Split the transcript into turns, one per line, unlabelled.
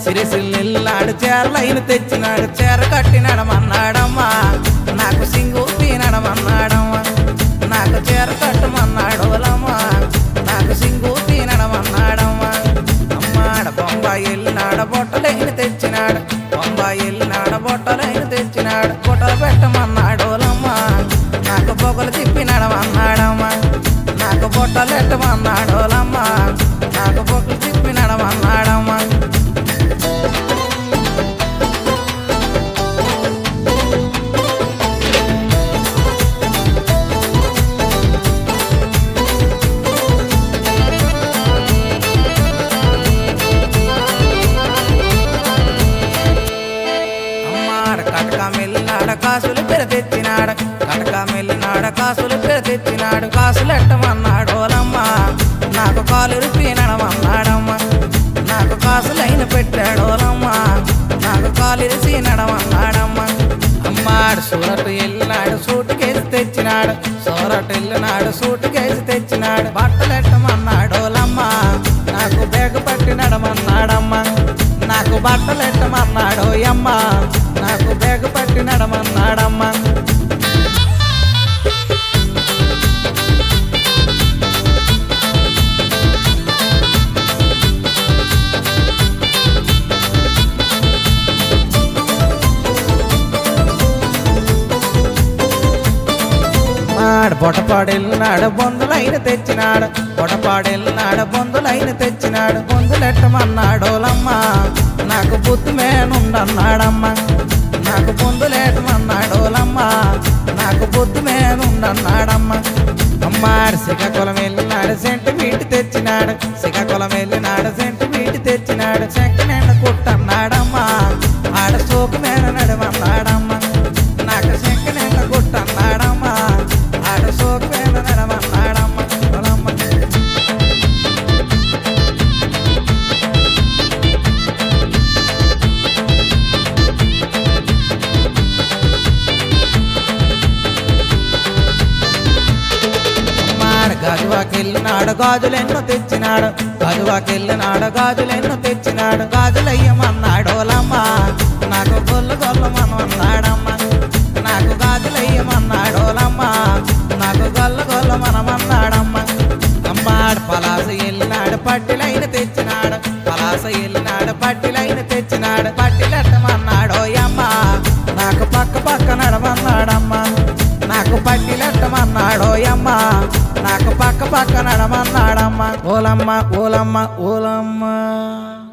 సిరిసిల్లాడు చీరలైన తెచ్చినాడు చీర కట్టినడమన్నాడమ్మా నాకు సింగు పీనడమన్నాడమ్మా నాకు చీర కట్టమన్నాడు ఓలమ్మా నాకు సింగు పీనడమన్నాడమ్మా అమ్మాడ బొంబాయి వెళ్ళినాడ బొట్టలైన తెచ్చినాడు బొంబాయి వెళ్ళినాడ బొట్టలైన తెచ్చినాడు బొట్టలు పెట్టమన్నాడు ఓలమ్మా నాకు బొగలు తిప్పినడమన్నాడమ్మా నాకు బొట్టలు పెట్టమన్నాడు ఓలమ్మా నాకు బొగలు తిప్పినడమన్నాడమ్మా అమ్మాడ కటక మెల్లినాడ కాసులు పెర తెచ్చినాడ కటక మెల్లినాడ కాసులు పెర తెచ్చినాడు కాసులు ఎట్టమన్నాడు ఓలమ్మ నాకు కాలు రుపినడమన్నాడమ్మ నాకు కాసులైన పెట్టాడు ఓలమ్మ నాకు కాలు ఇరిసినడమన్నాడమ్మ అమ్మాడు సూరట్ వెళ్ళినాడు సూటు కేసి తెచ్చినాడు సూరట్ వెళ్ళినాడు సూటు కేసి తెచ్చినాడు బట్టలు ఎట్టమన్నాడు ఓలమ్మ నాకు బేగ పట్టినడమన్నాడమ్మ నాకు బట్టలు ఎట్టమన్నాడు అమ్మ నాకు బేగ పట్టి నడమన్నాడమ్మ మాడు బొటపాడెళ్ళినాడు బొందులైన తెచ్చినాడు బొటపాడెళ్ళినాడు బొందులైన తెచ్చినాడు బొందులెట్టమన్నాడు ఓలమ్మ నాకు బుద్ధి మేనుండన్నాడమ్మ నాకు బొందులేటమన్నాడు ఓలమ్మ నాకు బుద్ధి మేనుండన్నాడమ్మ అమ్మాడు శ్రీకాకుళం వెళ్ళినాడు సెంటు మీటి తెచ్చినాడు శ్రీకాకుళం వెళ్ళినాడు సెంటు మీటి తెచ్చినాడు శంక నిండ కుట్టన్నాడమ్మా ఆడ సోకు మీద నడమన్నాడమ్మ నాకు శంక నిండ కుట్టన్నాడమ్మా ఆడ సోకు మీద నడమన్నాడమ్మ ఓలమ్మ మాడ గజువాకెళ్ళినాడు గాజులెన్నో తెచ్చినాడు గజువాకెళ్ళినాడు గాజులెన్నో తెచ్చినాడు గాజులయ్యమన్నాడు ఓలమ్మ నాకు గొల్లు గొల్లమనమన్నాడమ్మ నాకు గాజులయ్యమన్నాడు ఓలమ్మ నాకు గొల్ల గొల్ల మనమన్నాడమ్మ అమ్మాడు పలాస వెళ్ళినాడు పట్టిలైన తెచ్చినాడు పలాస వెళ్ళినాడు పట్టిలైన తెచ్చినాడు పట్టిలెట్టమన్నాడు అమ్మ నాకు పక్క పక్క నడమన్నాడమ్మ నాకు పట్టిలెట్టమన్నాడో అమ్మ నాకు పక్క పక్క నడమన్నాడమ్మ ఓలమ్మ ఓలమ్మ ఓలమ్మ